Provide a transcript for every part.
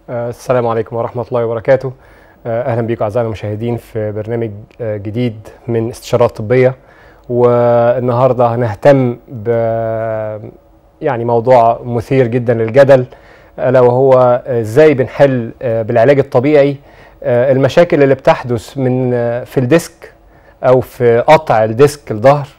السلام عليكم ورحمة الله وبركاته أهلا بكم أعزائنا المشاهدين في برنامج جديد من استشارات طبية والنهاردة هنهتم ب يعني موضوع مثير جدا للجدل ألا وهو إزاي بنحل بالعلاج الطبيعي المشاكل اللي بتحدث من في الديسك أو في قطع الديسك الظهر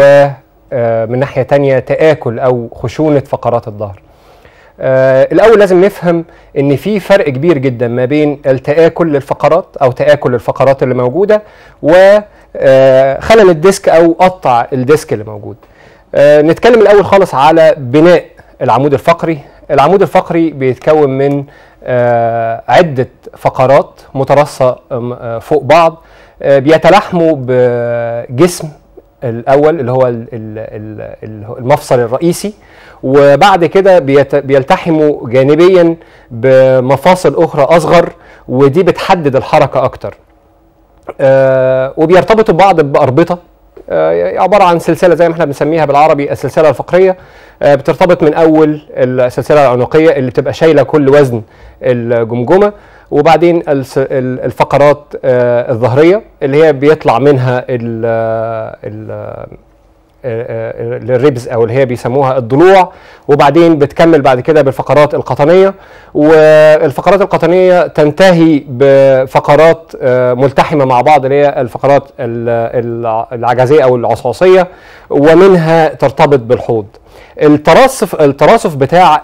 ومن ناحية تانية تآكل أو خشونة فقرات الظهر آه الاول لازم نفهم ان في فرق كبير جدا ما بين التاكل للفقرات او تاكل الفقرات اللي موجوده وخلل آه الديسك او قطع الديسك اللي موجود آه نتكلم الاول خالص على بناء العمود الفقري العمود الفقري بيتكون من عده فقرات مترصه فوق بعض بيتلاحموا بجسم الاول اللي هو المفصل الرئيسي وبعد كده بيلتحموا جانبيا بمفاصل اخرى اصغر ودي بتحدد الحركه اكتر آه وبيرتبطوا ببعض باربطه آه عباره عن سلسله زي ما احنا بنسميها بالعربي السلسله الفقريه آه بترتبط من اول السلسله العنقيه اللي بتبقى شايله كل وزن الجمجمه وبعدين الفقرات الظهريه اللي هي بيطلع منها ال ال للريبز او اللي هي بيسموها الضلوع وبعدين بتكمل بعد كده بالفقرات القطنيه والفقرات القطنيه تنتهي بفقرات ملتحمه مع بعض اللي هي الفقرات العجزيه او العصاصيه ومنها ترتبط بالحوض التراصف التراصف بتاع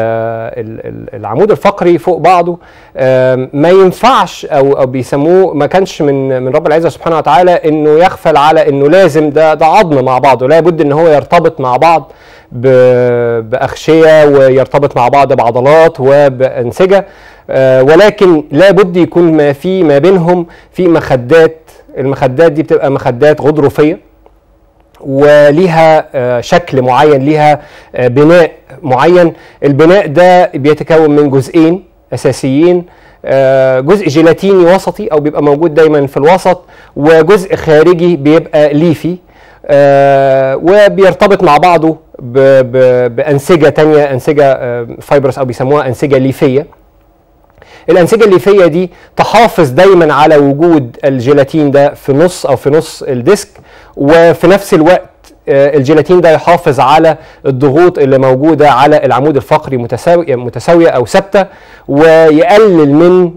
العمود الفقري فوق بعضه ما ينفعش او او بيسموه ما كانش من من رب العزه سبحانه وتعالى انه يغفل على انه لازم ده ده عظم مع بعضه لابد ان هو يرتبط مع بعض باغشيه ويرتبط مع بعض بعضلات وبانسجه ولكن لابد يكون ما في ما بينهم في مخدات المخدات دي بتبقى مخدات غضروفيه وليها شكل معين ليها بناء معين البناء ده بيتكون من جزئين اساسيين جزء جيلاتيني وسطي او بيبقى موجود دايما في الوسط وجزء خارجي بيبقى ليفي وبيرتبط مع بعضه بانسجه تانية انسجه فايبرس او بيسموها انسجه ليفيه الانسجه الليفيه دي تحافظ دايما على وجود الجيلاتين ده في نص او في نص الديسك وفي نفس الوقت الجيلاتين ده يحافظ على الضغوط اللي موجوده على العمود الفقري متساويه متساويه او ثابته ويقلل من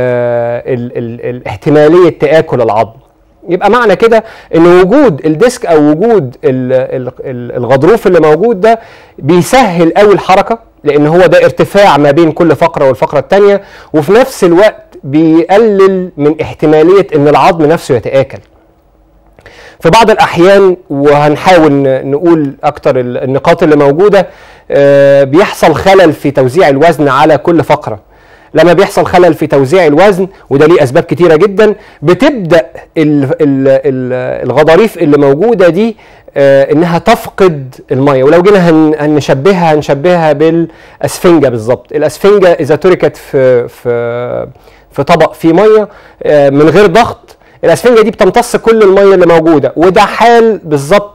احتماليه تاكل العظم يبقى معنى كده ان وجود الديسك او وجود الغضروف اللي موجود ده بيسهل قوي الحركه لان هو ده ارتفاع ما بين كل فقره والفقره الثانيه وفي نفس الوقت بيقلل من احتماليه ان العظم نفسه يتاكل في بعض الاحيان وهنحاول نقول اكتر النقاط اللي موجوده بيحصل خلل في توزيع الوزن على كل فقره لما بيحصل خلل في توزيع الوزن وده ليه اسباب كتيره جدا بتبدا الغضاريف اللي موجوده دي انها تفقد الميه ولو جينا هنشبهها هنشبهها بالاسفنجه بالظبط الاسفنجه اذا تركت في في في طبق فيه ميه من غير ضغط الاسفنجه دي بتمتص كل الميه اللي موجوده وده حال بالظبط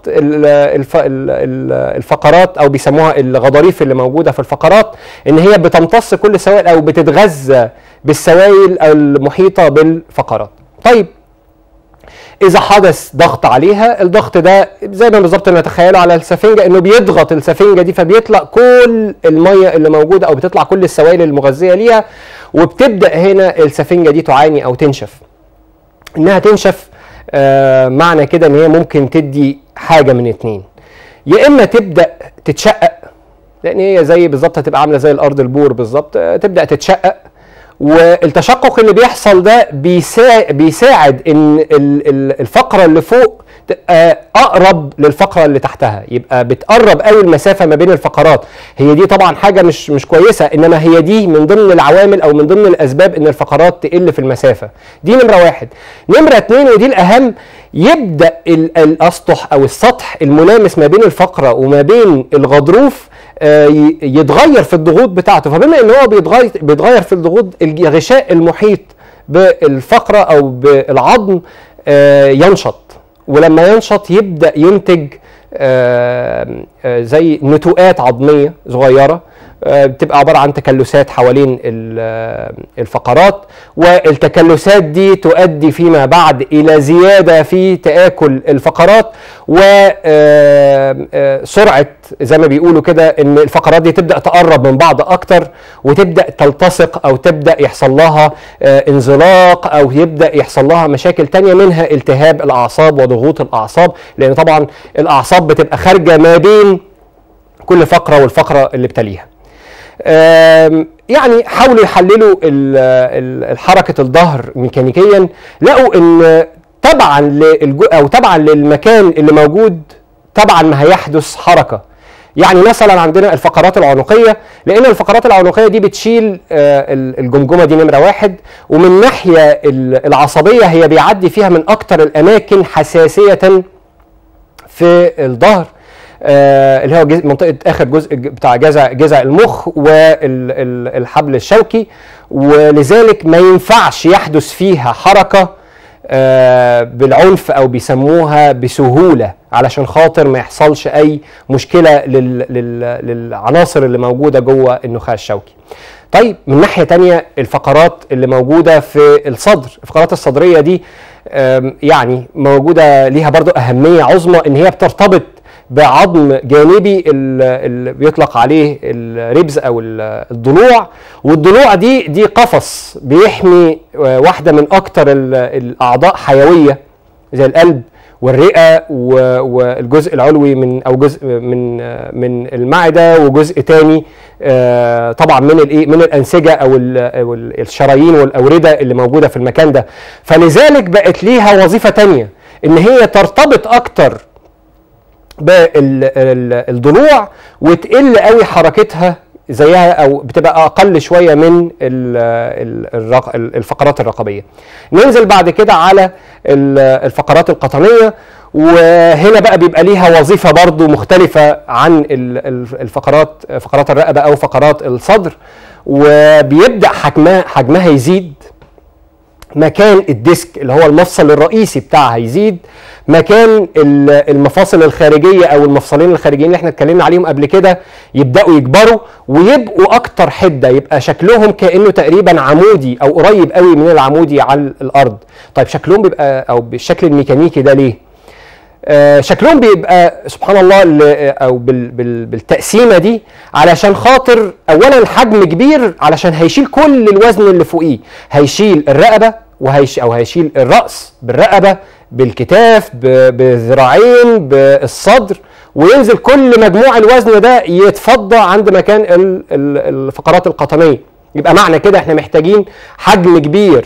الفقرات او بيسموها الغضاريف اللي موجوده في الفقرات ان هي بتمتص كل السوائل او بتتغذى بالسوائل المحيطه بالفقرات طيب اذا حدث ضغط عليها الضغط ده زي ما بالظبط نتخيله على السفنجه انه بيضغط السفنجه دي فبيطلع كل الميه اللي موجوده او بتطلع كل السوائل المغذيه ليها وبتبدا هنا السفنجه دي تعاني او تنشف انها تنشف آه معنى كده ان هي ممكن تدي حاجه من اتنين يا اما تبدا تتشقق لان هي زي بالظبط هتبقى عامله زي الارض البور بالظبط آه تبدا تتشقق والتشقق اللي بيحصل ده بيساعد, بيساعد ان الفقره اللي فوق تبقى اقرب للفقره اللي تحتها يبقى بتقرب قوي المسافه ما بين الفقرات هي دي طبعا حاجه مش مش كويسه انما هي دي من ضمن العوامل او من ضمن الاسباب ان الفقرات تقل في المسافه دي نمره واحد نمره اتنين ودي الاهم يبدا الاسطح او السطح الملامس ما بين الفقره وما بين الغضروف يتغير في الضغوط بتاعته فبما ان هو بيتغير بيتغير في الضغوط الغشاء المحيط بالفقره او بالعظم ينشط ولما ينشط يبدا ينتج زي نتوءات عظميه صغيره آه، بتبقى عباره عن تكلسات حوالين ال- آه، الفقرات والتكلسات دي تؤدي فيما بعد الى زياده في تاكل الفقرات وسرعه زي ما بيقولوا كده ان الفقرات دي تبدا تقرب من بعض اكتر وتبدا تلتصق او تبدا يحصل لها آه، انزلاق او يبدا يحصل لها مشاكل تانية منها التهاب الاعصاب وضغوط الاعصاب لان طبعا الاعصاب بتبقى خارجه ما بين كل فقره والفقره اللي بتليها آم، يعني حاولوا يحللوا ال- ال- الحركه الظهر ميكانيكيا لقوا ان تبعا للجو او تبعا للمكان اللي موجود تبعا ما هيحدث حركه يعني مثلا عندنا الفقرات العنقيه لان الفقرات العنقيه دي بتشيل آه، ال- الجمجمه دي نمره واحد ومن ناحيه ال- العصبيه هي بيعدي فيها من اكتر الاماكن حساسيه في الظهر آه اللي هو جز- منطقه اخر جزء ج- بتاع جذع جذع المخ والحبل الشوكي ولذلك ما ينفعش يحدث فيها حركه آه بالعنف او بيسموها بسهوله علشان خاطر ما يحصلش اي مشكله لل لل للعناصر اللي موجوده جوه النخاع الشوكي. طيب من ناحيه تانية الفقرات اللي موجوده في الصدر الفقرات الصدريه دي آم، يعني موجوده ليها برضو اهميه عظمى ان هي بترتبط بعظم جانبي اللي بيطلق عليه الريبز او ال- الضلوع والضلوع دي دي قفص بيحمي آه، واحده من اكتر ال- الاعضاء حيويه زي القلب والرئه و- والجزء العلوي من او جزء من آه، من المعده وجزء تاني آه، طبعا من الايه من الانسجه او ال- أو ال- الشرايين والاورده اللي موجوده في المكان ده فلذلك بقت ليها وظيفه تانية ان هي ترتبط اكتر بالضلوع وتقل قوي حركتها زيها او بتبقى اقل شويه من ال- ال- الرق- الفقرات الرقبيه. ننزل بعد كده على ال- الفقرات القطنيه وهنا بقى بيبقى ليها وظيفه برضو مختلفه عن ال- ال- الفقرات فقرات الرقبه او فقرات الصدر وبيبدا حجمها حجمها يزيد مكان الديسك اللي هو المفصل الرئيسي بتاعها يزيد مكان ال- المفاصل الخارجيه او المفصلين الخارجيين اللي احنا اتكلمنا عليهم قبل كده يبداوا يكبروا ويبقوا اكتر حده يبقى شكلهم كانه تقريبا عمودي او قريب قوي من العمودي على الارض طيب شكلهم بيبقى او بالشكل الميكانيكي ده ليه آه، شكلهم بيبقى سبحان الله ال- او بال بال بالتقسيمه دي علشان خاطر اولا الحجم كبير علشان هيشيل كل الوزن اللي فوقيه هيشيل الرقبه وهيش او هيشيل الراس بالرقبه بالكتاف ب- بالذراعين بالصدر وينزل كل مجموع الوزن ده يتفضى عند مكان ال- ال- الفقرات القطنيه يبقى معنى كده احنا محتاجين حجم كبير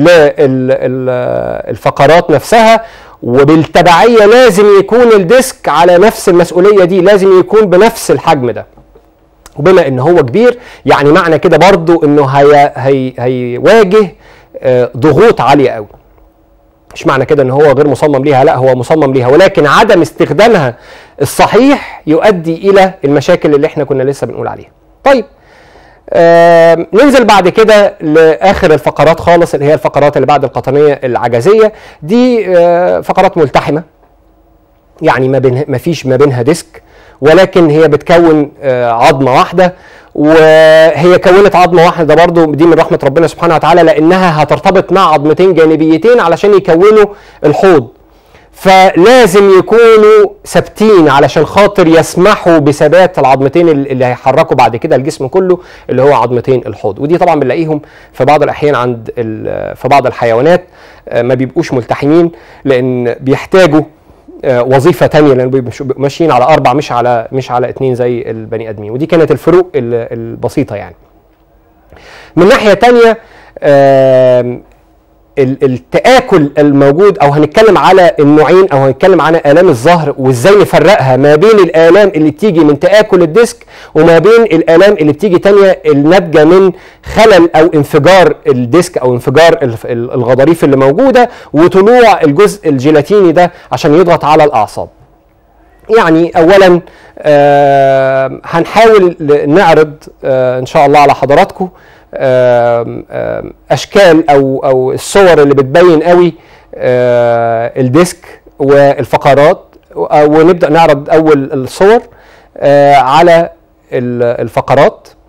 للفقرات نفسها وبالتبعية لازم يكون الديسك على نفس المسؤولية دي لازم يكون بنفس الحجم ده وبما ان هو كبير يعني معنى كده برضو انه هي هي هيواجه آه، ضغوط عالية قوي مش معنى كده ان هو غير مصمم ليها لا هو مصمم ليها ولكن عدم استخدامها الصحيح يؤدي الى المشاكل اللي احنا كنا لسه بنقول عليها طيب آم، ننزل بعد كده لاخر الفقرات خالص اللي هي الفقرات اللي بعد القطنيه العجزيه دي آه، فقرات ملتحمه يعني ما بين ما فيش ما بينها ديسك ولكن هي بتكون آه، عظمه واحده وهي كونت عظمه واحده برضو دي من رحمه ربنا سبحانه وتعالى لانها هترتبط مع عظمتين جانبيتين علشان يكونوا الحوض فلازم يكونوا ثابتين علشان خاطر يسمحوا بثبات العظمتين ال- اللي هيحركوا بعد كده الجسم كله اللي هو عظمتين الحوض ودي طبعا بنلاقيهم في بعض الاحيان عند ال- في بعض الحيوانات آه، ما بيبقوش ملتحمين لان بيحتاجوا آه، وظيفه تانية لان بيبقوا مش- بيبقوا ماشيين على اربع مش على مش على اتنين زي البني ادمين ودي كانت الفروق ال- البسيطه يعني من ناحيه تانية آم، ال- التآكل الموجود او هنتكلم على النوعين او هنتكلم على آلام الظهر وازاي نفرقها ما بين الآلام اللي بتيجي من تآكل الديسك وما بين الآلام اللي بتيجي تانية الناتجة من خلل او انفجار الديسك او انفجار الف- ال- الغضاريف اللي موجودة وطلوع الجزء الجيلاتيني ده عشان يضغط على الأعصاب يعني اولا آه هنحاول ل- نعرض آه ان شاء الله على حضراتكم آم، آم، اشكال او او الصور اللي بتبين قوي آه الديسك والفقرات و- ونبدا نعرض اول الصور آه على ال- الفقرات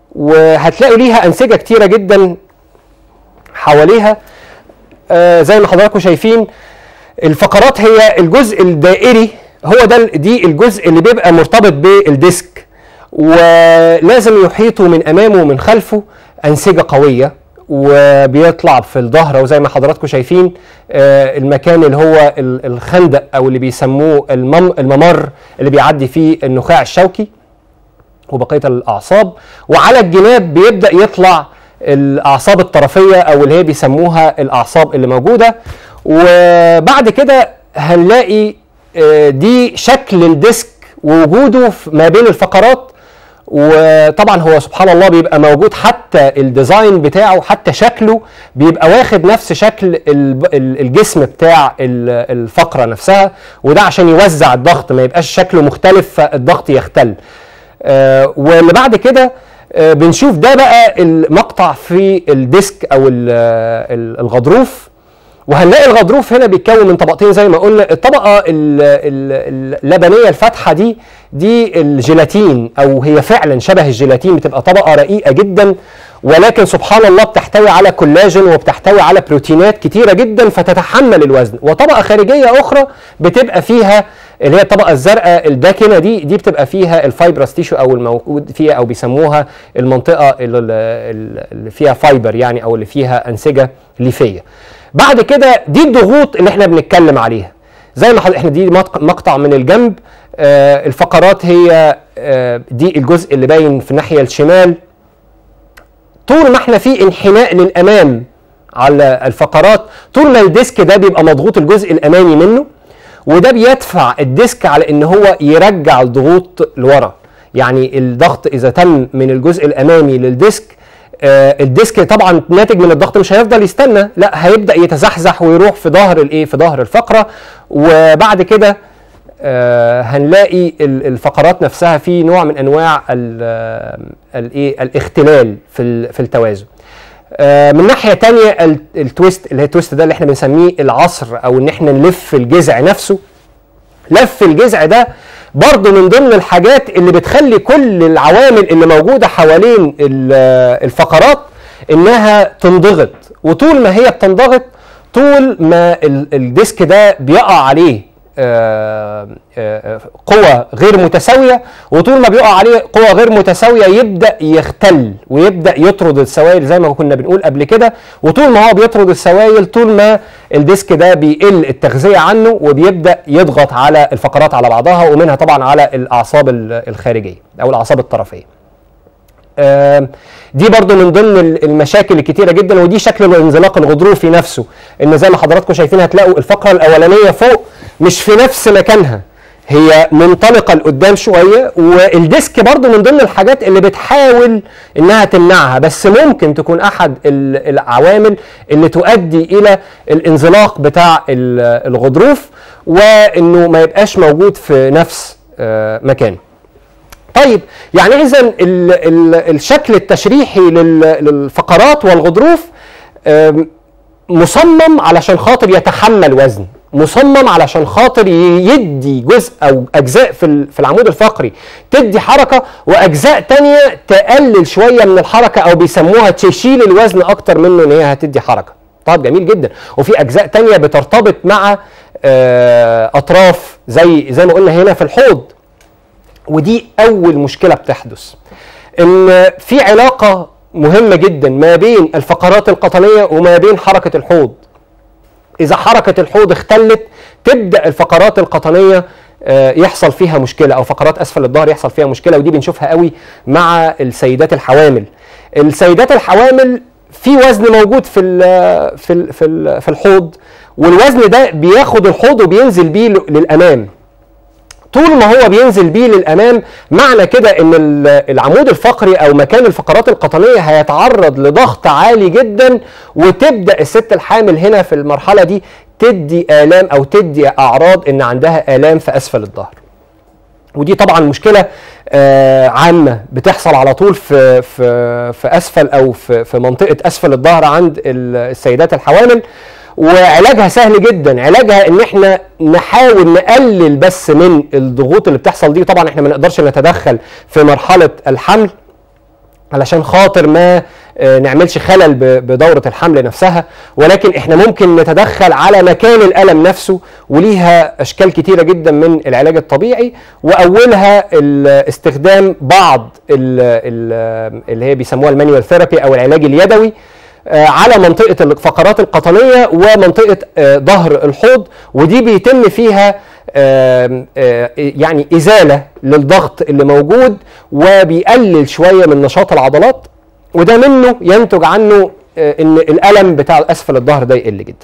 وهتلاقوا ليها انسجه كتيره جدا حواليها آه زي ما حضراتكم شايفين الفقرات هي الجزء الدائري هو ده دي الجزء اللي بيبقى مرتبط بالديسك ولازم يحيطوا من امامه ومن خلفه انسجه قويه وبيطلع في الظهر وزي ما حضراتكم شايفين آه المكان اللي هو ال- الخندق او اللي بيسموه المم الممر اللي بيعدي فيه النخاع الشوكي وبقيه الاعصاب وعلى الجناب بيبدا يطلع الاعصاب الطرفيه او اللي هي بيسموها الاعصاب اللي موجوده وبعد كده هنلاقي آه، دي شكل الديسك ووجوده في- ما بين الفقرات وطبعا هو سبحان الله بيبقى موجود حتى الديزاين بتاعه حتى شكله بيبقى واخد نفس شكل ال- ال- الجسم بتاع ال- الفقره نفسها وده عشان يوزع الضغط ما يبقاش شكله مختلف فالضغط يختل آه، واللي بعد كده آه، بنشوف ده بقى المقطع في الديسك او ال- ال- الغضروف وهنلاقي الغضروف هنا بيتكون من طبقتين زي ما قلنا الطبقه ال- ال- اللبنيه الفاتحه دي دي الجيلاتين او هي فعلا شبه الجيلاتين بتبقى طبقه رقيقه جدا ولكن سبحان الله بتحتوي على كولاجين وبتحتوي على بروتينات كتيره جدا فتتحمل الوزن وطبقه خارجيه اخرى بتبقى فيها اللي هي الطبقه الزرقاء الداكنه دي دي بتبقى فيها الفايبرس تيشو او الموجود فيها او بيسموها المنطقه اللي- اللي فيها فايبر يعني او اللي فيها انسجه ليفيه بعد كده دي الضغوط اللي احنا بنتكلم عليها زي ما حض- احنا دي مق- مقطع من الجنب آه الفقرات هي آه دي الجزء اللي باين في الناحيه الشمال طول ما احنا في انحناء للامام على الفقرات طول ما الديسك ده بيبقى مضغوط الجزء الامامي منه وده بيدفع الديسك على ان هو يرجع الضغوط لورا يعني الضغط اذا تم من الجزء الامامي للديسك آه الديسك طبعا ناتج من الضغط مش هيفضل يستنى لا هيبدا يتزحزح ويروح في ظهر الايه في ظهر الفقره وبعد كده آه هنلاقي ال- الفقرات نفسها في نوع من انواع ال- الايه الاختلال في ال- في التوازن آه، من ناحيه تانية ال- التويست اللي هي التويست ده اللي احنا بنسميه العصر او ان احنا نلف الجذع نفسه لف الجذع ده برضه من ضمن الحاجات اللي بتخلي كل العوامل اللي موجوده حوالين ال- الفقرات انها تنضغط وطول ما هي بتنضغط طول ما ال- الديسك ده بيقع عليه آه، آه، قوة غير متساوية وطول ما بيقع عليه قوة غير متساوية يبدأ يختل ويبدأ يطرد السوائل زي ما كنا بنقول قبل كده وطول ما هو بيطرد السوائل طول ما الديسك ده بيقل التغذية عنه وبيبدأ يضغط على الفقرات على بعضها ومنها طبعا على الأعصاب ال- الخارجية أو الأعصاب الطرفية آم، دي برضو من ضمن ال- المشاكل الكتيره جدا ودي شكل الانزلاق الغضروفي نفسه ان زي ما حضراتكم شايفين هتلاقوا الفقره الاولانيه فوق مش في نفس مكانها هي منطلقه لقدام شويه والديسك برضو من ضمن الحاجات اللي بتحاول انها تمنعها بس ممكن تكون احد ال- العوامل اللي تؤدي الى الانزلاق بتاع ال- الغضروف وانه ما يبقاش موجود في نفس آه، مكانه طيب يعني اذا ال- ال- الشكل التشريحي لل- للفقرات والغضروف آم، مصمم علشان خاطر يتحمل وزن مصمم علشان خاطر ي- يدي جزء او اجزاء في ال- في العمود الفقري تدي حركه واجزاء تانية تقلل شويه من الحركه او بيسموها تشيل الوزن اكتر منه ان هي هتدي حركه طيب جميل جدا وفي اجزاء تانية بترتبط مع آه، اطراف زي زي ما قلنا هنا في الحوض ودي اول مشكله بتحدث ان في علاقه مهمه جدا ما بين الفقرات القطنيه وما بين حركه الحوض اذا حركه الحوض اختلت تبدا الفقرات القطنيه آه، يحصل فيها مشكله او فقرات اسفل الظهر يحصل فيها مشكله ودي بنشوفها قوي مع السيدات الحوامل السيدات الحوامل في وزن موجود في ال في ال في, ال في الحوض والوزن ده بياخد الحوض وبينزل بيه للامام طول ما هو بينزل بيه للامام معنى كده ان ال- العمود الفقري او مكان الفقرات القطنيه هيتعرض لضغط عالي جدا وتبدا الست الحامل هنا في المرحله دي تدي الام او تدي اعراض ان عندها الام في اسفل الظهر ودي طبعا مشكله آه عامه بتحصل على طول في في في اسفل او في في منطقه اسفل الظهر عند ال- السيدات الحوامل وعلاجها سهل جدا علاجها ان احنا نحاول نقلل بس من الضغوط اللي بتحصل دي طبعا احنا ما نقدرش نتدخل في مرحله الحمل علشان خاطر ما آه، نعملش خلل ب- بدورة الحمل نفسها ولكن احنا ممكن نتدخل على مكان الألم نفسه وليها أشكال كتيرة جدا من العلاج الطبيعي وأولها ال- استخدام بعض ال- ال- اللي هي بيسموها المانيوال ثيرابي أو العلاج اليدوي آه، على منطقة الفقرات القطنية ومنطقة آه، ظهر الحوض ودي بيتم فيها آم، آه، يعني إزالة للضغط اللي موجود وبيقلل شوية من نشاط العضلات وده منه ينتج عنه آه، ان الالم بتاع اسفل الظهر ده يقل جدا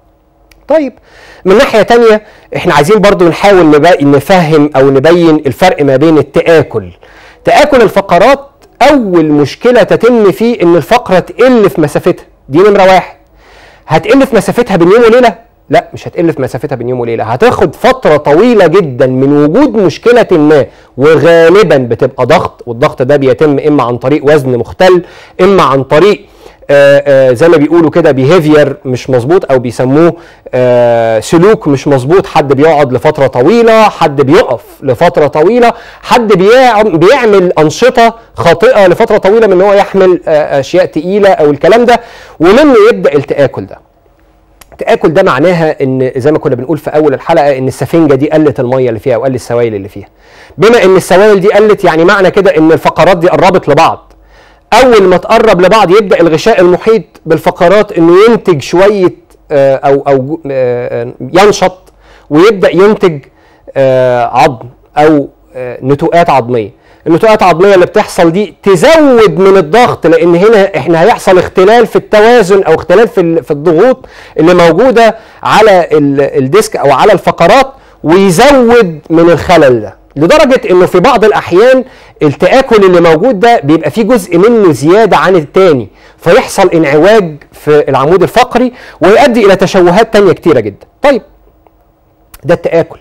طيب من ناحيه تانية احنا عايزين برضو نحاول نبقى نفهم او نبين الفرق ما بين التآكل تآكل الفقرات اول مشكله تتم فيه ان الفقره تقل في مسافتها دي نمره واحد هتقل في مسافتها بين يوم وليله لا مش هتقل في مسافتها بين يوم وليله هتاخد فتره طويله جدا من وجود مشكله ما وغالبا بتبقى ضغط والضغط ده بيتم اما عن طريق وزن مختل اما عن طريق آه، آه، زي ما بيقولوا كده بيهيفير مش مظبوط او بيسموه آه، سلوك مش مظبوط حد بيقعد لفتره طويله حد بيقف لفتره طويله حد بيع- بيعمل انشطه خاطئه لفتره طويله من ان هو يحمل آه، اشياء تقيله او الكلام ده ومنه يبدا التاكل ده تآكل ده معناها ان زي ما كنا بنقول في اول الحلقه ان السفنجه دي قلت الميه اللي فيها وقل السوائل اللي فيها بما ان السوائل دي قلت يعني معنى كده ان الفقرات دي قربت لبعض اول ما تقرب لبعض يبدا الغشاء المحيط بالفقرات انه ينتج شويه آه، او او جو- آه، آه، ينشط ويبدا ينتج آه، عظم او آه، نتوءات عظميه النتوءات العظميه اللي بتحصل دي تزود من الضغط لان هنا احنا هيحصل اختلال في التوازن او اختلال في ال- في الضغوط اللي موجوده على ال- الديسك او على الفقرات ويزود من الخلل ده لدرجه انه في بعض الاحيان التاكل اللي موجود ده بيبقى فيه جزء منه زياده عن التاني فيحصل انعواج في العمود الفقري ويؤدي الى تشوهات تانية كتيره جدا طيب ده التاكل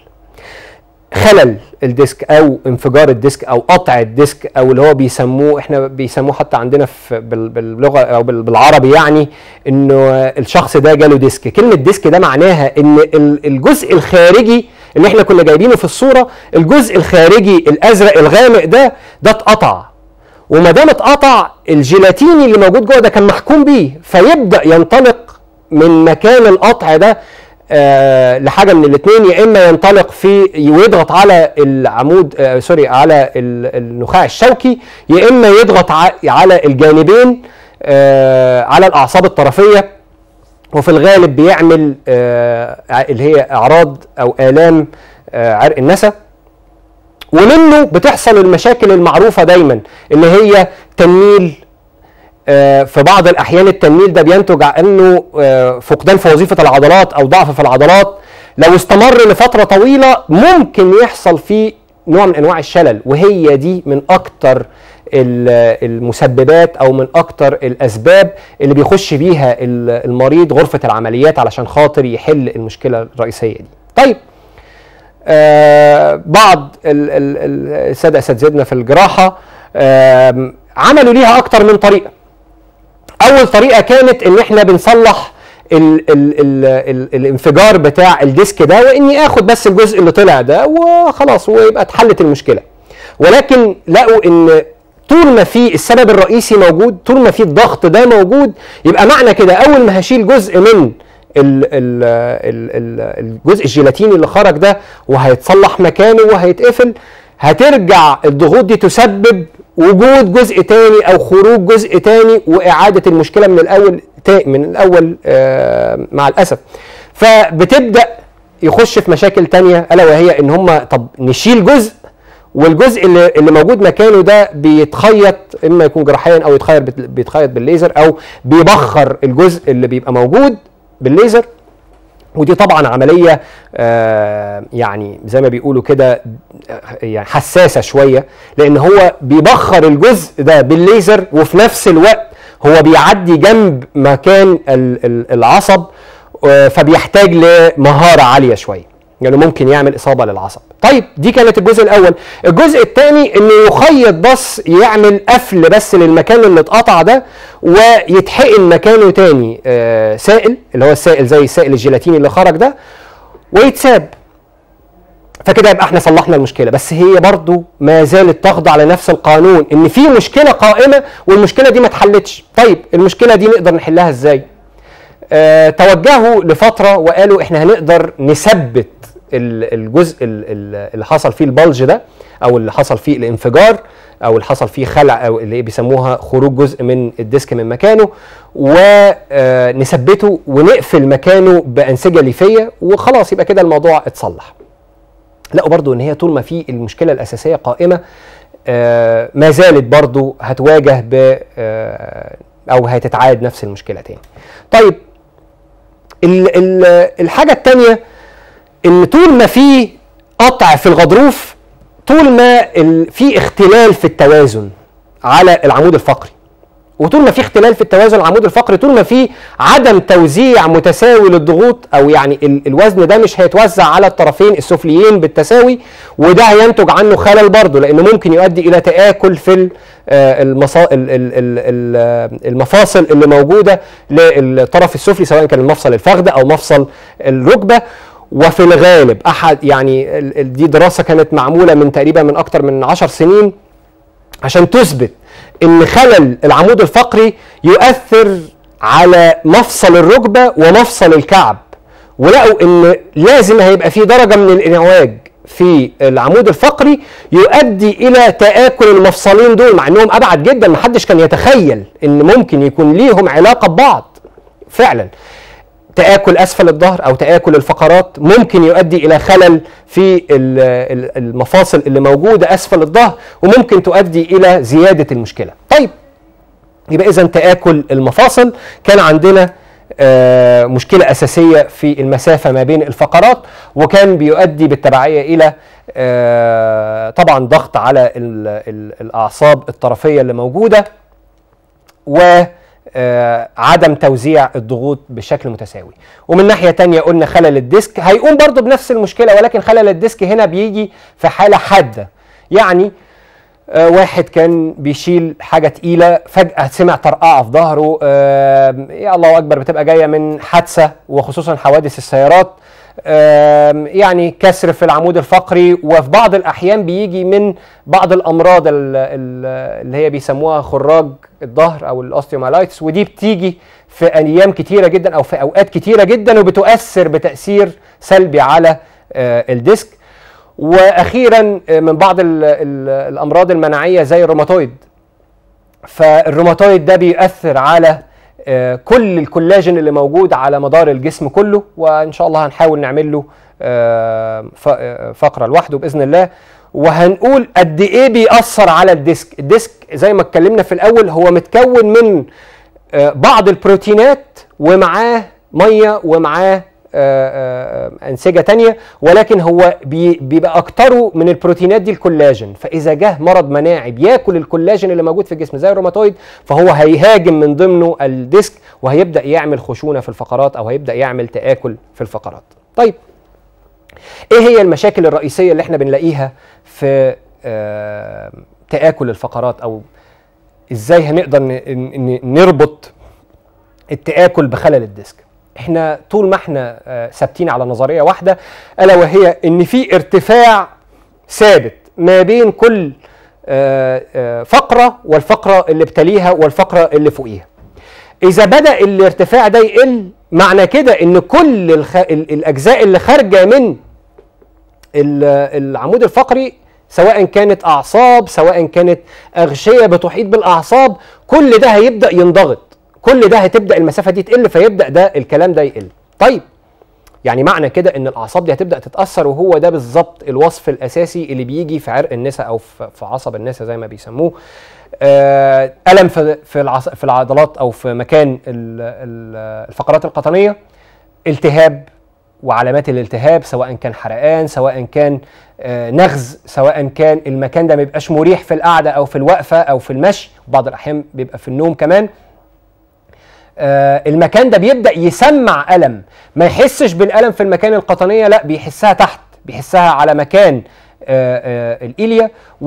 خلل الديسك او انفجار الديسك او قطع الديسك او اللي هو بيسموه احنا بيسموه حتى عندنا في بال- باللغه او بال- بالعربي يعني انه الشخص ده جاله ديسك كلمه ديسك ده معناها ان ال- الجزء الخارجي اللي احنا كنا جايبينه في الصوره الجزء الخارجي الازرق الغامق ده ده اتقطع وما دام اتقطع الجيلاتيني اللي موجود جوه ده كان محكوم بيه فيبدا ينطلق من مكان القطع ده آه لحاجه من الاثنين يا اما ينطلق في ويضغط على العمود آه سوري على ال- النخاع الشوكي يا اما يضغط ع- على الجانبين آه على الاعصاب الطرفيه وفي الغالب بيعمل آه اللي هي اعراض او الام آه عرق النسا ومنه بتحصل المشاكل المعروفه دايما اللي هي تنميل آه، في بعض الاحيان التنميل ده بينتج عنه آه، فقدان في وظيفه العضلات او ضعف في العضلات لو استمر لفتره طويله ممكن يحصل فيه نوع من انواع الشلل وهي دي من اكتر ال- المسببات او من اكتر الاسباب اللي بيخش بيها ال- المريض غرفه العمليات علشان خاطر يحل المشكله الرئيسيه دي طيب آه بعض ال- ال- ال- الساده اساتذتنا في الجراحه آم، عملوا ليها اكتر من طريقه اول طريقه كانت ان احنا بنصلح ال ال ال ال الانفجار بتاع الديسك ده واني اخد بس الجزء اللي طلع ده وخلاص ويبقى اتحلت المشكله ولكن لقوا ان طول ما في السبب الرئيسي موجود طول ما في الضغط ده موجود يبقى معنى كده اول ما هشيل جزء من ال ال ال ال الجزء الجيلاتيني اللي خرج ده وهيتصلح مكانه وهيتقفل هترجع الضغوط دي تسبب وجود جزء تاني او خروج جزء تاني واعاده المشكله من الاول تا- من الاول آه مع الاسف فبتبدا يخش في مشاكل تانية الا وهي ان هم طب نشيل جزء والجزء اللي, اللي موجود مكانه ده بيتخيط اما يكون جراحيا او يتخيط بت- بيتخيط بالليزر او بيبخر الجزء اللي بيبقى موجود بالليزر ودي طبعا عمليه آه يعني زي ما بيقولوا كده آه، يعني حساسه شويه لان هو بيبخر الجزء ده بالليزر وفي نفس الوقت هو بيعدي جنب مكان ال- ال- العصب آه، فبيحتاج لمهاره عاليه شويه يعني ممكن يعمل اصابه للعصب طيب دي كانت الجزء الاول الجزء الثاني انه يخيط بس يعمل قفل بس للمكان اللي اتقطع ده ويتحقن مكانه تاني آه سائل اللي هو السائل زي السائل الجيلاتيني اللي خرج ده ويتساب فكده يبقى احنا صلحنا المشكله بس هي برضو ما زالت تخضع لنفس القانون ان في مشكله قائمه والمشكله دي ما اتحلتش طيب المشكله دي نقدر نحلها ازاي آه توجهوا لفتره وقالوا احنا هنقدر نثبت الجزء اللي حصل فيه البلج ده او اللي حصل فيه الانفجار او اللي حصل فيه خلع او اللي بيسموها خروج جزء من الديسك من مكانه ونثبته ونقفل مكانه بانسجه ليفيه وخلاص يبقى كده الموضوع اتصلح لقوا برضو ان هي طول ما في المشكله الاساسيه قائمه آه ما زالت برضو هتواجه ب آه او هتتعاد نفس المشكله تاني طيب ال ال الحاجه الثانيه ان طول ما في قطع في الغضروف طول ما في اختلال في التوازن على العمود الفقري وطول ما في اختلال في التوازن العمود الفقري طول ما في عدم توزيع متساوي للضغوط او يعني ال الوزن ده مش هيتوزع على الطرفين السفليين بالتساوي وده هينتج عنه خلل برضه لانه ممكن يؤدي الى تاكل في المفاصل اللي موجوده للطرف السفلي سواء كان المفصل الفخذ او مفصل الركبه وفي الغالب احد يعني دي دراسه كانت معموله من تقريبا من اكتر من 10 سنين عشان تثبت ان خلل العمود الفقري يؤثر على مفصل الركبه ومفصل الكعب ولقوا ان لازم هيبقى في درجه من الانعواج في العمود الفقري يؤدي الى تاكل المفصلين دول مع انهم ابعد جدا محدش كان يتخيل ان ممكن يكون ليهم علاقه ببعض فعلا تآكل أسفل الظهر أو تآكل الفقرات ممكن يؤدي إلى خلل في المفاصل اللي موجودة أسفل الظهر وممكن تؤدي إلى زيادة المشكلة طيب يبقى إذا تآكل المفاصل كان عندنا آه مشكلة أساسية في المسافة ما بين الفقرات وكان بيؤدي بالتبعية إلى آه طبعا ضغط على ال ال الأعصاب الطرفية اللي موجودة و آه عدم توزيع الضغوط بشكل متساوي ومن ناحية تانية قلنا خلل الديسك هيقوم برضو بنفس المشكلة ولكن خلل الديسك هنا بيجي في حالة حادة يعني آه واحد كان بيشيل حاجة تقيلة فجأة سمع طرقعة في ظهره آه يا الله أكبر بتبقى جاية من حادثة وخصوصا حوادث السيارات يعني كسر في العمود الفقري وفي بعض الاحيان بيجي من بعض الامراض اللي هي بيسموها خراج الظهر او الاوستيومالايتس ودي بتيجي في ايام كتيره جدا او في اوقات كتيره جدا وبتؤثر بتاثير سلبي على الديسك واخيرا من بعض ال ال الامراض المناعيه زي الروماتويد فالروماتويد ده بيؤثر على كل الكولاجين اللي موجود على مدار الجسم كله وان شاء الله هنحاول نعمل له فقره لوحده باذن الله وهنقول قد ايه بيأثر على الديسك الديسك زي ما اتكلمنا في الاول هو متكون من بعض البروتينات ومعاه ميه ومعاه انسجه تانية ولكن هو بي بيبقى اكتره من البروتينات دي الكولاجين فاذا جه مرض مناعي بياكل الكولاجين اللي موجود في الجسم زي الروماتويد فهو هيهاجم من ضمنه الديسك وهيبدا يعمل خشونه في الفقرات او هيبدا يعمل تاكل في الفقرات طيب ايه هي المشاكل الرئيسيه اللي احنا بنلاقيها في آه تاكل الفقرات او ازاي هنقدر نربط التاكل بخلل الديسك احنا طول ما احنا ثابتين على نظريه واحده الا وهي ان في ارتفاع ثابت ما بين كل فقره والفقره اللي بتليها والفقره اللي فوقيها اذا بدا الارتفاع ده يقل معنى كده ان كل الخ... الاجزاء اللي خارجه من العمود الفقري سواء كانت اعصاب سواء كانت اغشيه بتحيط بالاعصاب كل ده هيبدا ينضغط كل ده هتبدا المسافه دي تقل فيبدا ده الكلام ده يقل طيب يعني معنى كده ان الاعصاب دي هتبدا تتاثر وهو ده بالظبط الوصف الاساسي اللي بيجي في عرق النساء او في عصب النساء زي ما بيسموه آه الم في في, في العضلات او في مكان الفقرات القطنيه التهاب وعلامات الالتهاب سواء كان حرقان سواء كان آه نغز سواء كان المكان ده ما بيبقاش مريح في القعده او في الوقفه او في المشي بعض الاحيان بيبقى في النوم كمان آه المكان ده بيبدا يسمع الم ما يحسش بالالم في المكان القطنيه لا بيحسها تحت بيحسها على مكان آه آه الإيليا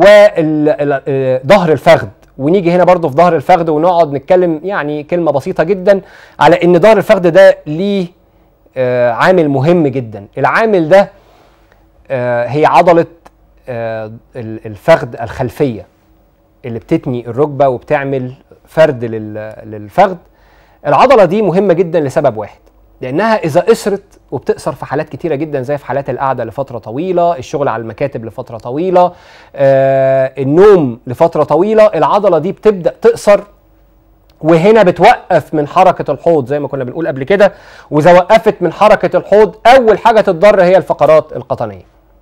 وظهر الفخذ ونيجي هنا برضو في ظهر الفخذ ونقعد نتكلم يعني كلمه بسيطه جدا على ان ظهر الفخذ ده ليه عامل مهم جدا العامل ده آه، هي عضله آه، ال- الفخذ الخلفيه اللي بتتني الركبه وبتعمل فرد لل- للفخذ العضله دي مهمه جدا لسبب واحد لانها اذا قصرت وبتقصر في حالات كتيره جدا زي في حالات القعده لفتره طويله الشغل على المكاتب لفتره طويله آه النوم لفتره طويله العضله دي بتبدا تقصر وهنا بتوقف من حركه الحوض زي ما كنا بنقول قبل كده واذا وقفت من حركه الحوض اول حاجه تتضر هي الفقرات القطنيه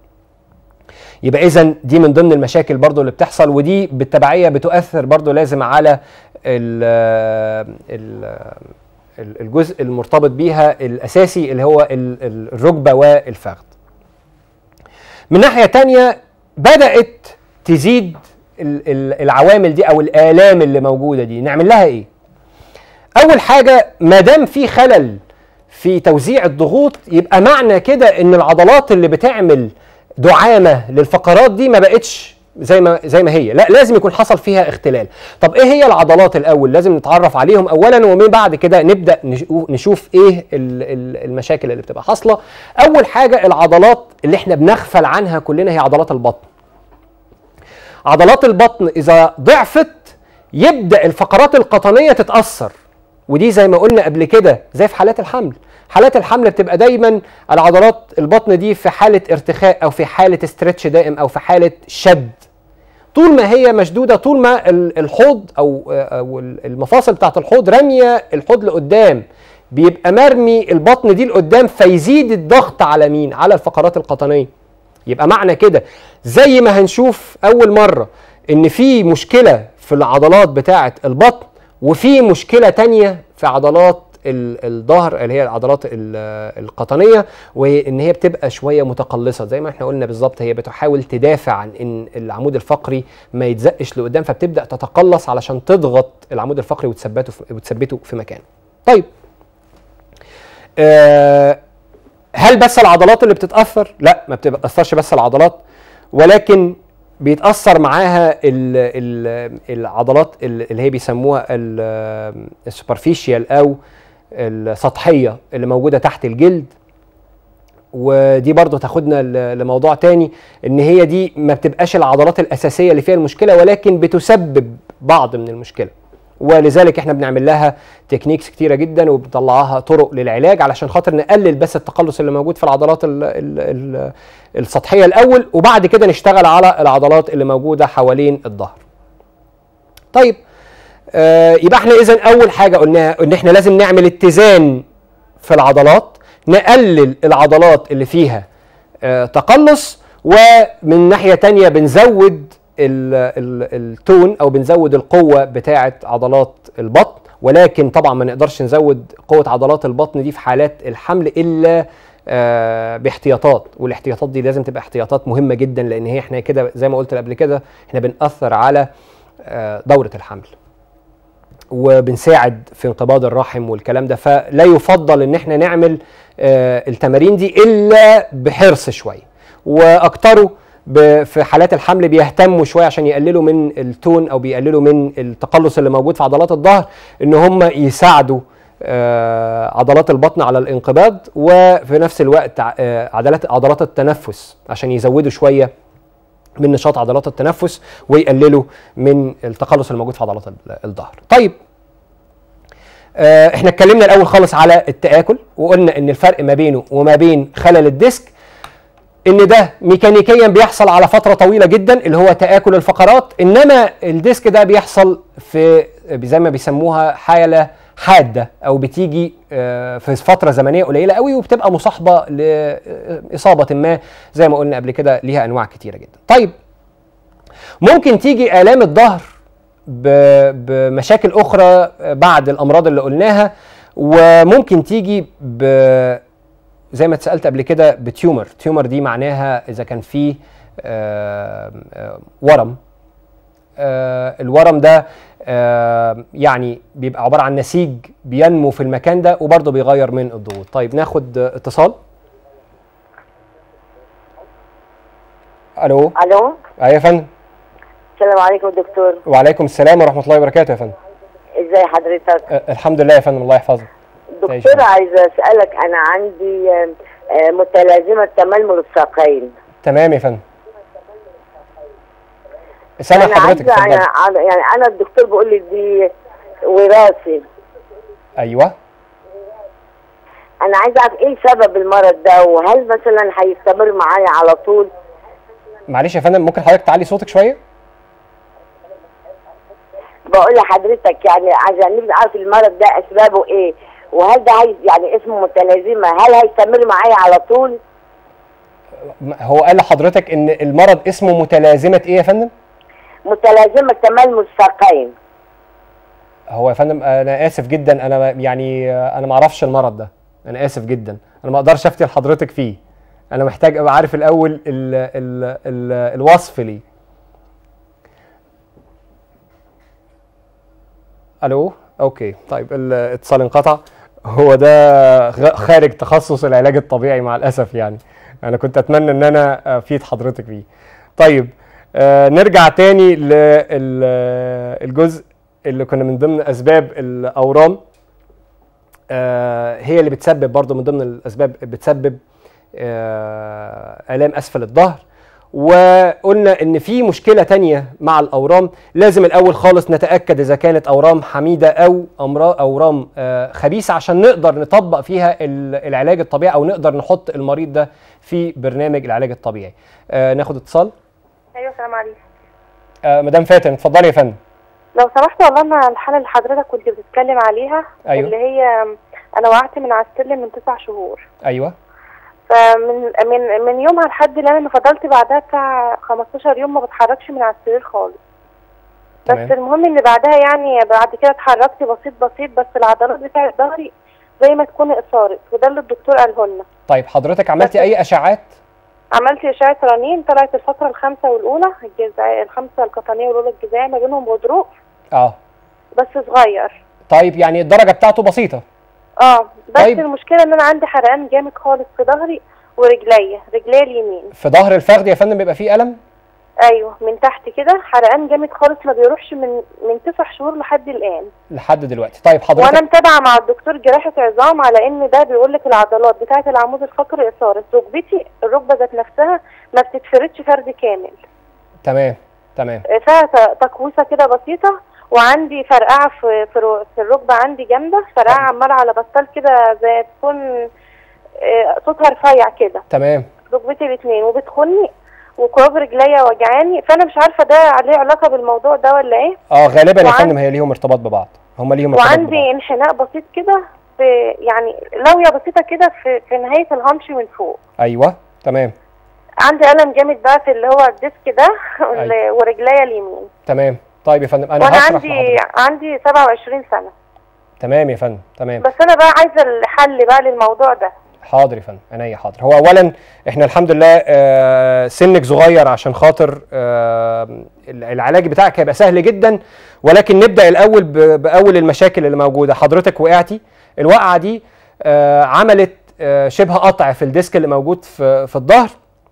يبقى اذا دي من ضمن المشاكل برضو اللي بتحصل ودي بالتبعيه بتؤثر برضو لازم على ال ال ال- الجزء المرتبط بيها الاساسي اللي هو ال- ال- الركبه والفخذ من ناحيه تانية بدات تزيد ال- ال- العوامل دي او الالام اللي موجوده دي نعمل لها ايه اول حاجه ما دام في خلل في توزيع الضغوط يبقى معنى كده ان العضلات اللي بتعمل دعامه للفقرات دي ما بقتش زي ما زي ما هي لا لازم يكون حصل فيها اختلال طب ايه هي العضلات الاول لازم نتعرف عليهم اولا ومن بعد كده نبدا نشوف- نشوف ايه ال- ال- المشاكل اللي بتبقى حاصله اول حاجه العضلات اللي احنا بنغفل عنها كلنا هي عضلات البطن عضلات البطن اذا ضعفت يبدا الفقرات القطنيه تتاثر ودي زي ما قلنا قبل كده زي في حالات الحمل حالات الحمل بتبقى دايما العضلات البطن دي في حاله ارتخاء او في حاله استرتش دائم او في حاله شد طول ما هي مشدوده طول ما ال- الحوض او او المفاصل بتاعت الحوض راميه الحوض لقدام بيبقى مرمي البطن دي لقدام فيزيد الضغط على مين على الفقرات القطنيه يبقى معنى كده زي ما هنشوف اول مره ان في مشكله في العضلات بتاعه البطن وفي مشكله تانية في عضلات ال- الظهر اللي هي العضلات ال- القطنيه وان هي بتبقى شويه متقلصه زي ما احنا قلنا بالظبط هي بتحاول تدافع عن ان العمود الفقري ما يتزقش لقدام فبتبدا تتقلص علشان تضغط العمود الفقري وتثبته في وتثبته في مكانه. طيب آه هل بس العضلات اللي بتتاثر؟ لا ما بتتاثرش بس العضلات ولكن بيتاثر معاها ال ال العضلات ال- اللي هي بيسموها السوبرفيشيال او السطحيه اللي موجوده تحت الجلد ودي برضو تاخدنا ل- لموضوع تاني ان هي دي ما بتبقاش العضلات الاساسيه اللي فيها المشكله ولكن بتسبب بعض من المشكله ولذلك احنا بنعمل لها تكنيكس كتيره جدا وبنطلعها طرق للعلاج علشان خاطر نقلل بس التقلص اللي موجود في العضلات ال ال ال السطحيه الاول وبعد كده نشتغل على العضلات اللي موجوده حوالين الظهر. طيب آه يبقى احنا اذا اول حاجه قلناها ان احنا لازم نعمل اتزان في العضلات نقلل العضلات اللي فيها آه تقلص ومن ناحيه تانية بنزود ال ال التون او بنزود القوه بتاعه عضلات البطن ولكن طبعا ما نقدرش نزود قوه عضلات البطن دي في حالات الحمل الا آه باحتياطات والاحتياطات دي لازم تبقى احتياطات مهمه جدا لان هي احنا كده زي ما قلت قبل كده احنا بنأثر على آه دوره الحمل وبنساعد في انقباض الرحم والكلام ده فلا يفضل ان احنا نعمل آه التمارين دي الا بحرص شويه واكتروا ب- في حالات الحمل بيهتموا شويه عشان يقللوا من التون او بيقللوا من التقلص اللي موجود في عضلات الظهر ان هم يساعدوا آه، عضلات البطن على الانقباض وفي نفس الوقت ع- آه، عضلات عضلات التنفس عشان يزودوا شويه من نشاط عضلات التنفس ويقللوا من التقلص الموجود في عضلات ال- الظهر. طيب آه، احنا اتكلمنا الاول خالص على التآكل وقلنا ان الفرق ما بينه وما بين خلل الديسك ان ده ميكانيكيا بيحصل على فتره طويله جدا اللي هو تآكل الفقرات انما الديسك ده بيحصل في زي ما بيسموها حاله حاده او بتيجي آه، في فتره زمنيه قليله قوي وبتبقى مصاحبه لاصابه ما زي ما قلنا قبل كده ليها انواع كتيره جدا. طيب ممكن تيجي الام الظهر ب- بمشاكل اخرى بعد الامراض اللي قلناها وممكن تيجي ب زي ما اتسالت قبل كده بتيومر تيومر دي معناها اذا كان فيه آه، آه، ورم آه، الورم ده آه، يعني بيبقى عباره عن نسيج بينمو في المكان ده وبرضه بيغير من الضغوط طيب ناخد آه، اتصال الو الو ايوه يا فندم السلام عليكم دكتور وعليكم السلام ورحمه الله وبركاته يا فندم ازاي حضرتك آه، الحمد لله يا فندم الله يحفظك تعيش دكتور معاك. عايزه اسالك انا عندي آه، آه، متلازمه تململ الساقين تمام يا فندم سامع انا حضرتك عايزه اتفضلي أنا يعني انا الدكتور بيقول لي دي وراثي ايوه انا عايزه اعرف ايه سبب المرض ده وهل مثلا هيستمر معايا على طول معلش يا فندم ممكن حضرتك تعلي صوتك شويه بقول لحضرتك يعني عشان نبقى عارف المرض ده اسبابه ايه وهل ده هي يعني اسمه متلازمه هل هيستمر معايا على طول م- هو قال لحضرتك ان المرض اسمه متلازمه ايه يا فندم متلازمه كمال مستقيم هو يا فندم انا اسف جدا انا ما- يعني آه، انا ما اعرفش المرض ده انا اسف جدا انا ما اقدرش افتي لحضرتك فيه انا محتاج ابقى عارف الاول ال ال ال الوصف ليه الو اوكي طيب الاتصال انقطع هو ده غ- خارج تخصص العلاج الطبيعي مع الاسف يعني انا كنت اتمنى ان انا افيد حضرتك فيه طيب آه نرجع تاني للجزء اللي كنا من ضمن اسباب الاورام آه هي اللي بتسبب برضو من ضمن الاسباب بتسبب آه الام اسفل الظهر وقلنا ان في مشكله تانية مع الاورام لازم الاول خالص نتاكد اذا كانت اورام حميده او أمرا- اورام آه خبيثه عشان نقدر نطبق فيها ال- العلاج الطبيعي او نقدر نحط المريض ده في برنامج العلاج الطبيعي آه ناخد اتصال ايوه السلام عليكم آه مدام فاتن اتفضلي يا فندم لو سمحت والله انا الحاله اللي حضرتك كنت بتتكلم عليها أيوة. اللي هي انا وقعت من على السلم من تسع شهور ايوه فمن من من يومها لحد الان انا فضلت بعدها بتاع 15 يوم ما بتحركش من على السرير خالص بس تمام. المهم ان بعدها يعني بعد كده اتحركت بسيط بسيط بس العضلات بتاعت ظهري زي ما تكون اصارت وده اللي الدكتور قاله لنا طيب حضرتك عملتي بس- اي اشعاعات عملت اشعه رنين طلعت الفتره الخامسه والاولى الجزائيه الخامسه القطنيه والاولى الجزائيه ما بينهم غضروف اه بس صغير طيب يعني الدرجه بتاعته بسيطه اه بس طيب. طيب. المشكله ان انا عندي حرقان جامد خالص في ظهري ورجليا رجليا اليمين في ظهر الفخذ يا فندم بيبقى فيه الم ايوه من تحت كده حرقان جامد خالص ما بيروحش من من تسع شهور لحد الان لحد دلوقتي طيب وانا حضرتك متابعه مع الدكتور جراحه عظام على ان ده بيقول لك العضلات بتاعه العمود الفقري اثارت ركبتي الركبه ذات نفسها ما بتتفردش فرد كامل تمام تمام فيها ت- تقويسه كده بسيطه وعندي فرقعه في في الر- في الركبه عندي جامده فرقعه عماله على بطال كده زي تكون آه، صوتها رفيع كده تمام ركبتي الاثنين وبتخني وكواب رجليا وجعاني فانا مش عارفه ده عليه علاقه بالموضوع ده ولا ايه اه غالبا يا وعن- فندم هي ليهم ارتباط ببعض هم ليهم ارتباط وعندي ببعض انحناء بسيط كده في يعني لويه بسيطه كده في في نهايه الهامش من فوق ايوه تمام عندي الم جامد بقى في اللي هو الديسك ده وال- أيوة. ورجليا اليمين تمام طيب يا فندم انا وانا هشرح عندي لحضرتك عندي 27 سنه تمام يا فندم تمام بس انا بقى عايزه الحل بقى للموضوع ده حاضر يا فندم عينيا حاضر هو اولا احنا الحمد لله آه، سنك صغير عشان خاطر آه، العلاج بتاعك هيبقى سهل جدا ولكن نبدا الاول ب- باول المشاكل اللي موجوده حضرتك وقعتي الوقعه دي آه، عملت آه، شبه قطع في الديسك اللي موجود في في الظهر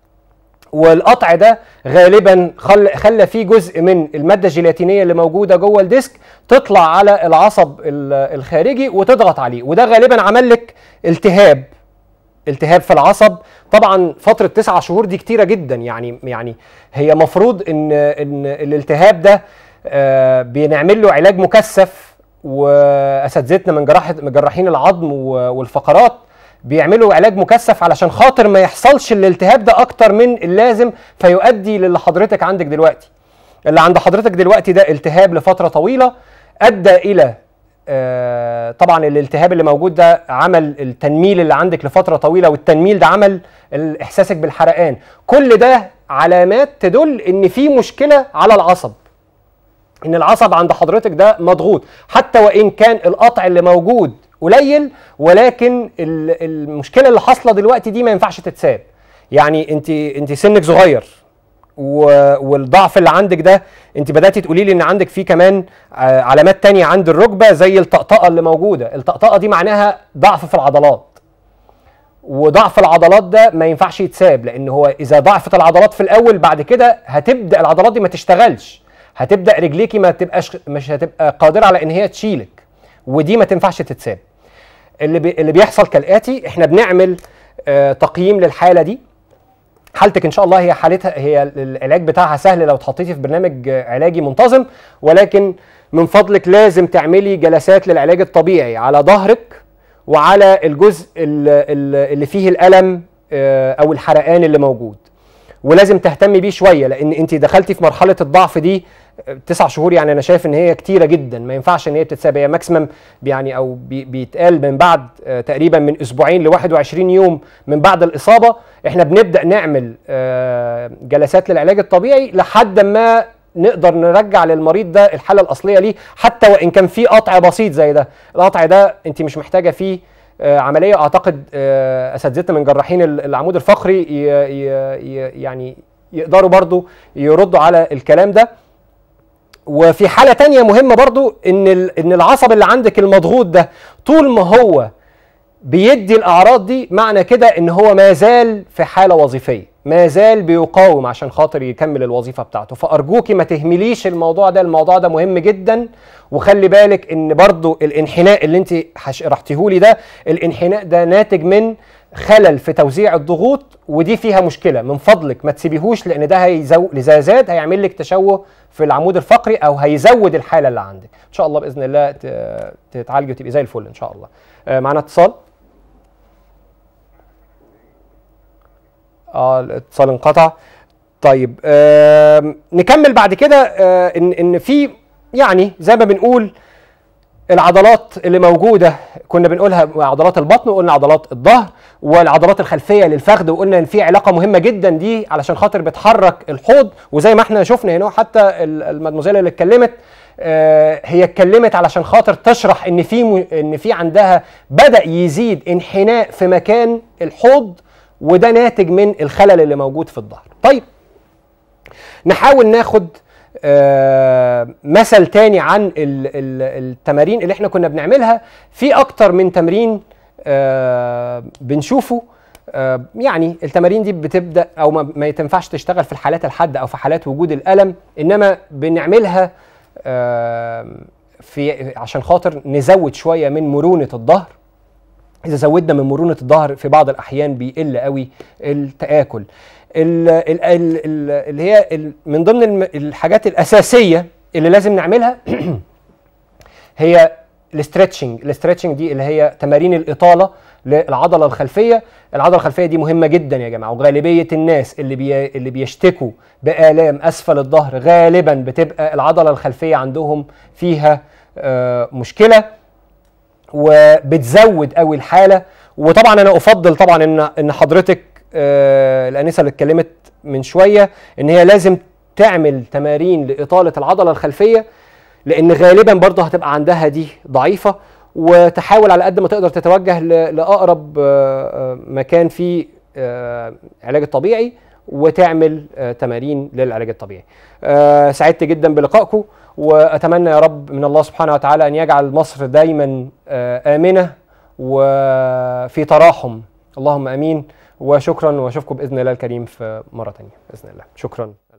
والقطع ده غالبا خل خلى فيه جزء من الماده الجيلاتينيه اللي موجوده جوه الديسك تطلع على العصب ال- الخارجي وتضغط عليه وده غالبا عمل لك التهاب التهاب في العصب طبعا فتره تسعة شهور دي كتيره جدا يعني يعني هي مفروض ان ان الالتهاب ده آه، بنعمل له علاج مكثف واساتذتنا من جراحه من جراحين العظم و- والفقرات بيعملوا علاج مكثف علشان خاطر ما يحصلش الالتهاب ده اكتر من اللازم فيؤدي للي حضرتك عندك دلوقتي اللي عند حضرتك دلوقتي ده التهاب لفتره طويله ادى الى آه، طبعا الالتهاب اللي موجود ده عمل التنميل اللي عندك لفتره طويله والتنميل ده عمل ال- احساسك بالحرقان كل ده علامات تدل ان في مشكله على العصب ان العصب عند حضرتك ده مضغوط حتى وان كان القطع اللي موجود قليل ولكن ال- المشكله اللي حاصله دلوقتي دي ما ينفعش تتساب يعني انت انت سنك صغير و- والضعف اللي عندك ده انت بداتي تقولي لي ان عندك فيه كمان آه، علامات تانية عند الركبه زي الطقطقه اللي موجوده الطقطقه دي معناها ضعف في العضلات وضعف العضلات ده ما ينفعش يتساب لان هو اذا ضعفت العضلات في الاول بعد كده هتبدا العضلات دي ما تشتغلش هتبدا رجليكي ما تبقاش مش هتبقى قادره على ان هي تشيلك ودي ما تنفعش تتساب اللي بي اللي بيحصل كالاتي احنا بنعمل آه تقييم للحاله دي حالتك ان شاء الله هي حالتها هي العلاج بتاعها سهل لو اتحطيتي في برنامج علاجي منتظم ولكن من فضلك لازم تعملي جلسات للعلاج الطبيعي على ظهرك وعلى الجزء ال- ال- اللي فيه الالم آه، او الحرقان اللي موجود ولازم تهتمي بيه شويه لان انت دخلتي في مرحله الضعف دي آه، تسع شهور يعني انا شايف ان هي كتيره جدا ما ينفعش ان هي بتتساب هي ماكسيمم يعني او بي- بيتقال من بعد آه، تقريبا من اسبوعين ل 21 يوم من بعد الاصابه احنا بنبدا نعمل آه، جلسات للعلاج الطبيعي لحد ما نقدر نرجع للمريض ده الحاله الاصليه ليه حتى وان كان في قطع بسيط زي ده القطع ده انت مش محتاجه فيه آه، عمليه اعتقد آه، اساتذتنا من جراحين ال- العمود الفقري ي- ي- ي- يعني يقدروا برضو يردوا على الكلام ده وفي حاله تانية مهمه برضو ان ال- ان العصب اللي عندك المضغوط ده طول ما هو بيدي الاعراض دي معنى كده ان هو ما زال في حاله وظيفيه ما زال بيقاوم عشان خاطر يكمل الوظيفه بتاعته فارجوكي ما تهمليش الموضوع ده الموضوع ده مهم جدا وخلي بالك ان برضو الانحناء اللي انت شرحتيهولي ده الانحناء ده ناتج من خلل في توزيع الضغوط ودي فيها مشكله من فضلك ما تسيبيهوش لان ده هيزو اذا زاد هيعمل لك تشوه في العمود الفقري او هيزود الحاله اللي عندك ان شاء الله باذن الله ت- تتعالجي وتبقي زي الفل ان شاء الله آه، معانا اتصال اه الاتصال انقطع طيب آه نكمل بعد كده آه ان ان في يعني زي ما بنقول العضلات اللي موجوده كنا بنقولها عضلات البطن وقلنا عضلات الظهر والعضلات الخلفيه للفخذ وقلنا ان في علاقه مهمه جدا دي علشان خاطر بتحرك الحوض وزي ما احنا شفنا هنا حتى ال- المدموزيل اللي اتكلمت آه، هي اتكلمت علشان خاطر تشرح ان في م- ان في عندها بدا يزيد انحناء في مكان الحوض وده ناتج من الخلل اللي موجود في الظهر طيب نحاول ناخد آه، مثل تاني عن ال- ال- التمارين اللي احنا كنا بنعملها في اكتر من تمرين آه، بنشوفه آه، يعني التمارين دي بتبدا او ما, ما تنفعش تشتغل في الحالات الحاده او في حالات وجود الالم انما بنعملها آه، في عشان خاطر نزود شويه من مرونه الظهر اذا زودنا من مرونه الظهر في بعض الاحيان بيقل قوي التاكل ال- ال- ال- ال- اللي هي ال- من ضمن الم- الحاجات الاساسيه اللي لازم نعملها هي الاسترتشنج الاسترتشنج دي اللي هي تمارين الاطاله للعضله الخلفيه العضله الخلفيه دي مهمه جدا يا جماعه وغالبيه الناس اللي بي اللي بيشتكوا بالام اسفل الظهر غالبا بتبقى العضله الخلفيه عندهم فيها آه، مشكله وبتزود قوي الحاله وطبعا انا افضل طبعا ان ان حضرتك آه، الانسه اللي اتكلمت من شويه ان هي لازم تعمل تمارين لاطاله العضله الخلفيه لان غالبا برضه هتبقى عندها دي ضعيفه وتحاول على قد ما تقدر تتوجه ل- لاقرب آه، آه، مكان فيه آه، علاج الطبيعي وتعمل آه، تمارين للعلاج الطبيعي. آه، سعدت جدا بلقائكم واتمنى يا رب من الله سبحانه وتعالى ان يجعل مصر دايما آه، امنه وفي تراحم اللهم امين وشكرا واشوفكم باذن الله الكريم في مره ثانيه باذن الله شكرا